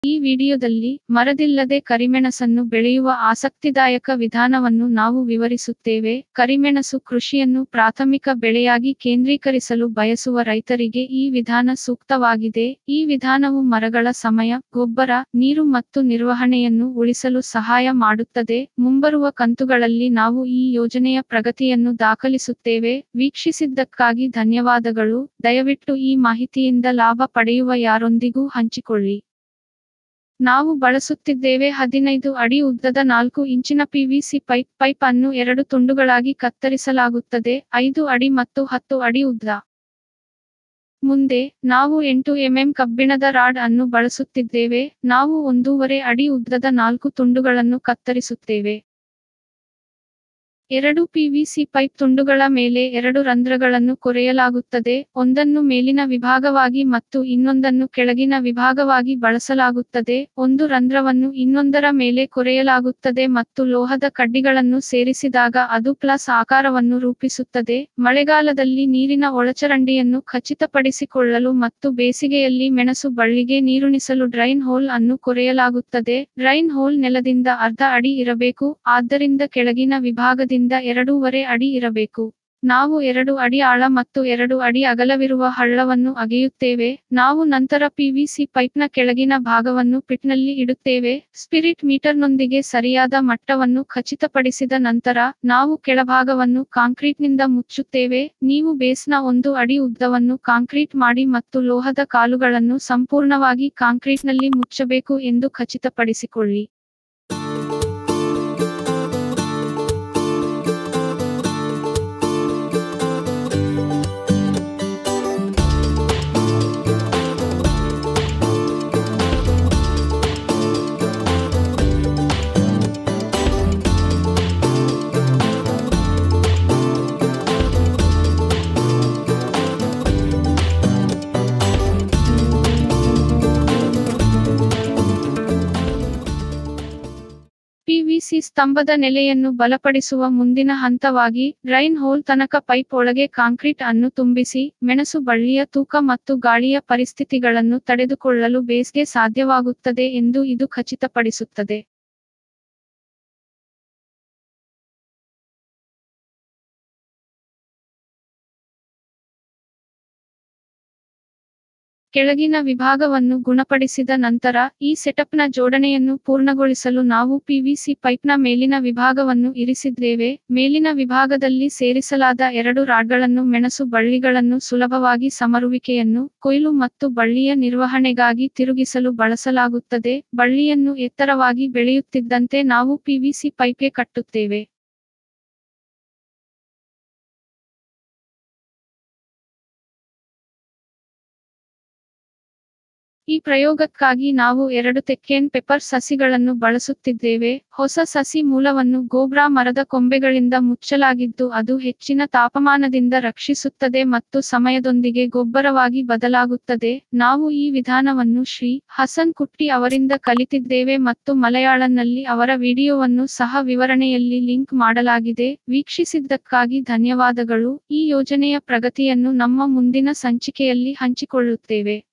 ಈ ವಿಡಿಯೋದಲ್ಲಿ ಮರದಿಲ್ಲದೆ ಕರಿಮೆಣಸನ್ನು ಬೆಳೆಯುವ ಆಸಕ್ತಿದಾಯಕ ವಿಧಾನವನ್ನು ನಾವು ವಿವರಿಸುತ್ತೇವೆ ಕರಿಮೆಣಸು ಕೃಷಿಯನ್ನು ಪ್ರಾಥಮಿಕ ಬೆಳೆಯಾಗಿ ಕೇಂದ್ರೀಕರಿಸಲು ಬಯಸುವ ರೈತರಿಗೆ ಈ ವಿಧಾನ ಸೂಕ್ತವಾಗಿದೆ ಈ ವಿಧಾನವು ಮರಗಳ ಸಮಯ ಗೊಬ್ಬರ ನೀರು ಮತ್ತು ನಿರ್ವಹಣೆಯನ್ನು ಉಳಿಸಲು ಸಹಾಯ ಮಾಡುತ್ತದೆ ಮುಂಬರುವ ಕಂತುಗಳಲ್ಲಿ ನಾವು ಈ ಯೋಜನೆಯ ಪ್ರಗತಿಯನ್ನು ದಾಖಲಿಸುತ್ತೇವೆ ವೀಕ್ಷಿಸಿದ್ದಕ್ಕಾಗಿ ಧನ್ಯವಾದಗಳು ದಯವಿಟ್ಟು ಈ ಮಾಹಿತಿಯಿಂದ ಲಾಭ ಪಡೆಯುವ ಯಾರೊಂದಿಗೂ ಹಂಚಿಕೊಳ್ಳಿ ನಾವು ಬಳಸುತ್ತಿದ್ದೇವೆ ಹದಿನೈದು ಅಡಿ ಉದ್ದದ ನಾಲ್ಕು ಇಂಚಿನ ಪಿವಿಸಿ ಪೈಪ್ ಪೈಪ್ ಅನ್ನು ಎರಡು ತುಂಡುಗಳಾಗಿ ಕತ್ತರಿಸಲಾಗುತ್ತದೆ ಐದು ಅಡಿ ಮತ್ತು ಹತ್ತು ಅಡಿ ಉದ್ದ ಮುಂದೆ ನಾವು ಎಂಟು ಎಂಎಂ ಕಬ್ಬಿಣದ ರಾಡ್ ಅನ್ನು ಬಳಸುತ್ತಿದ್ದೇವೆ ನಾವು ಒಂದೂವರೆ ಅಡಿ ಉದ್ದದ ನಾಲ್ಕು ತುಂಡುಗಳನ್ನು ಕತ್ತರಿಸುತ್ತೇವೆ ಎರಡು ಪಿವಿಸಿ ಪೈಪ್ ತುಂಡುಗಳ ಮೇಲೆ ಎರಡು ರಂಧ್ರಗಳನ್ನು ಕೊರೆಯಲಾಗುತ್ತದೆ ಒಂದನ್ನು ಮೇಲಿನ ವಿಭಾಗವಾಗಿ ಮತ್ತು ಇನ್ನೊಂದನ್ನು ಕೆಳಗಿನ ವಿಭಾಗವಾಗಿ ಬಳಸಲಾಗುತ್ತದೆ ಒಂದು ರಂಧ್ರವನ್ನು ಇನ್ನೊಂದರ ಮೇಲೆ ಕೊರೆಯಲಾಗುತ್ತದೆ ಮತ್ತು ಲೋಹದ ಕಡ್ಡಿಗಳನ್ನು ಸೇರಿಸಿದಾಗ ಅದು ಪ್ಲಸ್ ಆಕಾರವನ್ನು ರೂಪಿಸುತ್ತದೆ ಮಳೆಗಾಲದಲ್ಲಿ ನೀರಿನ ಒಳಚರಂಡಿಯನ್ನು ಖಚಿತಪಡಿಸಿಕೊಳ್ಳಲು ಮತ್ತು ಬೇಸಿಗೆಯಲ್ಲಿ ಮೆಣಸು ಬಳ್ಳಿಗೆ ನೀರುಣಿಸಲು ಡ್ರೈನ್ ಹೋಲ್ ಅನ್ನು ಕೊರೆಯಲಾಗುತ್ತದೆ ಡ್ರೈನ್ ಹೋಲ್ ನೆಲದಿಂದ ಅರ್ಧ ಅಡಿ ಇರಬೇಕು ಆದ್ದರಿಂದ ಕೆಳಗಿನ ವಿಭಾಗದಿಂದ ಎರಡೂವರೆ ಅಡಿ ಇರಬೇಕು ನಾವು ಎರಡು ಅಡಿ ಆಳ ಮತ್ತು ಎರಡು ಅಡಿ ಅಗಲವಿರುವ ಹಳ್ಳವನ್ನು ಅಗೆಯುತ್ತೇವೆ ನಾವು ನಂತರ ಪಿವಿಸಿ ಪೈಪ್ನ ಕೆಳಗಿನ ಭಾಗವನ್ನು ಪಿಟ್ನಲ್ಲಿ ಇಡುತ್ತೇವೆ ಸ್ಪಿರಿಟ್ ಮೀಟರ್ನೊಂದಿಗೆ ಸರಿಯಾದ ಮಟ್ಟವನ್ನು ಖಚಿತಪಡಿಸಿದ ನಂತರ ನಾವು ಕೆಳಭಾಗವನ್ನು ಕಾಂಕ್ರೀಟ್ನಿಂದ ಮುಚ್ಚುತ್ತೇವೆ ನೀವು ಬೇಸ್ನ ಒಂದು ಅಡಿ ಉದ್ದವನ್ನು ಕಾಂಕ್ರೀಟ್ ಮಾಡಿ ಮತ್ತು ಲೋಹದ ಕಾಲುಗಳನ್ನು ಸಂಪೂರ್ಣವಾಗಿ ಕಾಂಕ್ರೀಟ್ನಲ್ಲಿ ಮುಚ್ಚಬೇಕು ಎಂದು ಖಚಿತಪಡಿಸಿಕೊಳ್ಳಿ ಪಿವಿಸಿ ಸ್ತಂಭದ ನೆಲೆಯನ್ನು ಬಲಪಡಿಸುವ ಮುಂದಿನ ಹಂತವಾಗಿ ಡ್ರೈನ್ ಹೋಲ್ ತನಕ ಪೈಪ್ ಒಳಗೆ ಕಾಂಕ್ರೀಟ್ ಅನ್ನು ತುಂಬಿಸಿ ಮೆಣಸು ಬಳ್ಳಿಯ ತೂಕ ಮತ್ತು ಗಾಳಿಯ ಪರಿಸ್ಥಿತಿಗಳನ್ನು ತಡೆದುಕೊಳ್ಳಲು ಬೇಸ್ಗೆ ಸಾಧ್ಯವಾಗುತ್ತದೆ ಎಂದು ಇದು ಖಚಿತಪಡಿಸುತ್ತದೆ ಕೆಳಗಿನ ವಿಭಾಗವನ್ನು ಗುಣಪಡಿಸಿದ ನಂತರ ಈ ಸೆಟಪ್ನ ಜೋಡಣೆಯನ್ನು ಪೂರ್ಣಗೊಳಿಸಲು ನಾವು ಪಿವಿಸಿ ಪೈಪ್ನ ಮೇಲಿನ ವಿಭಾಗವನ್ನು ಇರಿಸಿದ್ದೇವೆ ಮೇಲಿನ ವಿಭಾಗದಲ್ಲಿ ಸೇರಿಸಲಾದ ಎರಡು ರಾಡ್ಗಳನ್ನು ಮೆಣಸು ಬಳ್ಳಿಗಳನ್ನು ಸುಲಭವಾಗಿ ಸಮರುವಿಕೆಯನ್ನು ಕೊಯ್ಲು ಮತ್ತು ಬಳ್ಳಿಯ ನಿರ್ವಹಣೆಗಾಗಿ ತಿರುಗಿಸಲು ಬಳಸಲಾಗುತ್ತದೆ ಬಳ್ಳಿಯನ್ನು ಎತ್ತರವಾಗಿ ಬೆಳೆಯುತ್ತಿದ್ದಂತೆ ನಾವು ಪಿವಿಸಿ ಪೈಪ್ಗೆ ಕಟ್ಟುತ್ತೇವೆ ಈ ಪ್ರಯೋಗಕ್ಕಾಗಿ ನಾವು ಎರಡು ತೆಕ್ಕೇನ್ ಪೆಪ್ಪರ್ ಸಸಿಗಳನ್ನು ಬಳಸುತ್ತಿದ್ದೇವೆ ಹೊಸ ಸಸಿ ಮೂಲವನ್ನು ಗೋಬ್ರಾ ಮರದ ಕೊಂಬೆಗಳಿಂದ ಮುಚ್ಚಲಾಗಿದ್ದು ಅದು ಹೆಚ್ಚಿನ ತಾಪಮಾನದಿಂದ ರಕ್ಷಿಸುತ್ತದೆ ಮತ್ತು ಸಮಯದೊಂದಿಗೆ ಗೊಬ್ಬರವಾಗಿ ಬದಲಾಗುತ್ತದೆ ನಾವು ಈ ವಿಧಾನವನ್ನು ಶ್ರೀ ಹಸನ್ ಕುಟ್ಟಿ ಅವರಿಂದ ಕಲಿತಿದ್ದೇವೆ ಮತ್ತು ಮಲಯಾಳಂನಲ್ಲಿ ಅವರ ವಿಡಿಯೋವನ್ನು ಸಹ ವಿವರಣೆಯಲ್ಲಿ ಲಿಂಕ್ ಮಾಡಲಾಗಿದೆ ವೀಕ್ಷಿಸಿದ್ದಕ್ಕಾಗಿ ಧನ್ಯವಾದಗಳು ಈ ಯೋಜನೆಯ ಪ್ರಗತಿಯನ್ನು ನಮ್ಮ ಮುಂದಿನ ಸಂಚಿಕೆಯಲ್ಲಿ ಹಂಚಿಕೊಳ್ಳುತ್ತೇವೆ